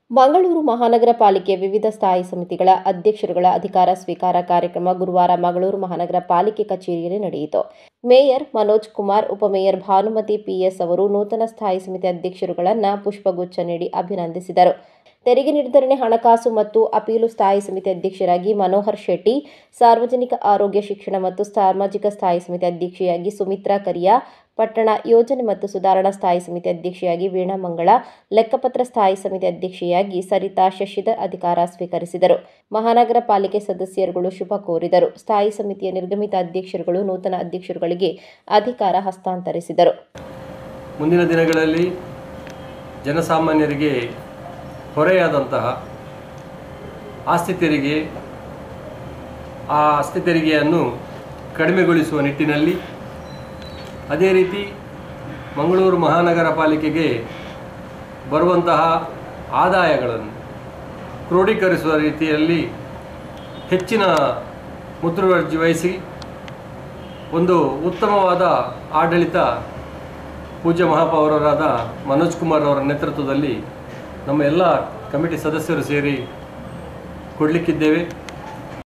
ಮಂಗಳೂರು ಮಹಾನಗರ ಪಾಲಿಕೆಯ ವಿವಿಧ ಸ್ಥಾಯಿ ಸಮಿತಿಗಳ ಅಧ್ಯಕ್ಷರುಗಳ ಅಧಿಕಾರ ಸ್ವೀಕಾರ ಕಾರ್ಯಕ್ರಮ ಗುರುವಾರ ಮಂಗಳೂರು ಮಹಾನಗರ ಪಾಲಿಕೆ ಕಚೇರಿಯಲ್ಲಿ ನಡೆಯಿತು ಮೇಯರ್ ಮನೋಜ್ ಕುಮಾರ್ ಉಪಮೇಯರ್ ಭಾನುಮತಿ ಪಿಎಸ್ ಅವರು ನೂತನ ಸ್ಥಾಯಿ ಸಮಿತಿ ಅಧ್ಯಕ್ಷರುಗಳನ್ನು ಪುಷ್ಪಗುಚ್ಛ ನೀಡಿ ಅಭಿನಂದಿಸಿದರು ತೆರಿಗೆ ನಿರ್ಧರಣೆ ಹಣಕಾಸು ಮತ್ತು ಅಪೀಲು ಸ್ಥಾಯಿ ಸಮಿತಿ ಅಧ್ಯಕ್ಷರಾಗಿ ಮನೋಹರ್ ಶೆಟ್ಟಿ ಸಾರ್ವಜನಿಕ ಆರೋಗ್ಯ ಶಿಕ್ಷಣ ಮತ್ತು ಸಾಮಾಜಿಕ ಸ್ಥಾಯಿ ಸಮಿತಿ ಅಧ್ಯಕ್ಷೆಯಾಗಿ ಸುಮಿತ್ರಾ ಕರಿಯಾ ಪಟ್ಟಣ ಯೋಜನೆ ಮತ್ತು ಸುಧಾರಣಾ ಸ್ಥಾಯಿ ಸಮಿತಿ ಅಧ್ಯಕ್ಷೆಯಾಗಿ ವೀಣಾ ಮಂಗಳ ಲೆಕ್ಕಪತ್ರ ಸ್ಥಾಯಿ ಸಮಿತಿ ಅಧ್ಯಕ್ಷೆಯಾಗಿ ಸರಿತಾ ಶಶಿಧರ್ ಅಧಿಕಾರ ಸ್ವೀಕರಿಸಿದರು ಮಹಾನಗರ ಪಾಲಿಕೆ ಸದಸ್ಯರುಗಳು ಶುಭ ಕೋರಿದರು ಸ್ಥಾಯಿ ಸಮಿತಿಯ ನಿರ್ಗಮಿತ ಅಧ್ಯಕ್ಷರುಗಳು ನೂತನ ಅಧ್ಯಕ್ಷರುಗಳಿಗೆ ಅಧಿಕಾರ ಹಸ್ತಾಂತರಿಸಿದರು ಮುಂದಿನ ದಿನಗಳಲ್ಲಿ ಜನಸಾಮಾನ್ಯರಿಗೆ ಹೊರೆಯಾದಂತಹ ಆಸ್ತಿ ತೆರಿಗೆ ಆ ಆಸ್ತಿ ತೆರಿಗೆಯನ್ನು ಕಡಿಮೆಗೊಳಿಸುವ ನಿಟ್ಟಿನಲ್ಲಿ ಅದೇ ರೀತಿ ಮಂಗಳೂರು ಮಹಾನಗರ ಪಾಲಿಕೆಗೆ ಬರುವಂತಹ ಆದಾಯಗಳನ್ನು ಕ್ರೋಢೀಕರಿಸುವ ರೀತಿಯಲ್ಲಿ ಹೆಚ್ಚಿನ ಮುತುವರ್ಜಿ ವಹಿಸಿ ಒಂದು ಉತ್ತಮವಾದ ಆಡಳಿತ ಪೂಜ್ಯ ಮಹಾಪೌರರಾದ ಮನೋಜ್ ಕುಮಾರ್ ಅವರ ನೇತೃತ್ವದಲ್ಲಿ ನಮ್ಮ ಎಲ್ಲ ಕಮಿಟಿ ಸದಸ್ಯರು ಸೇರಿ ಕೊಡಲಿಕ್ಕಿದ್ದೇವೆ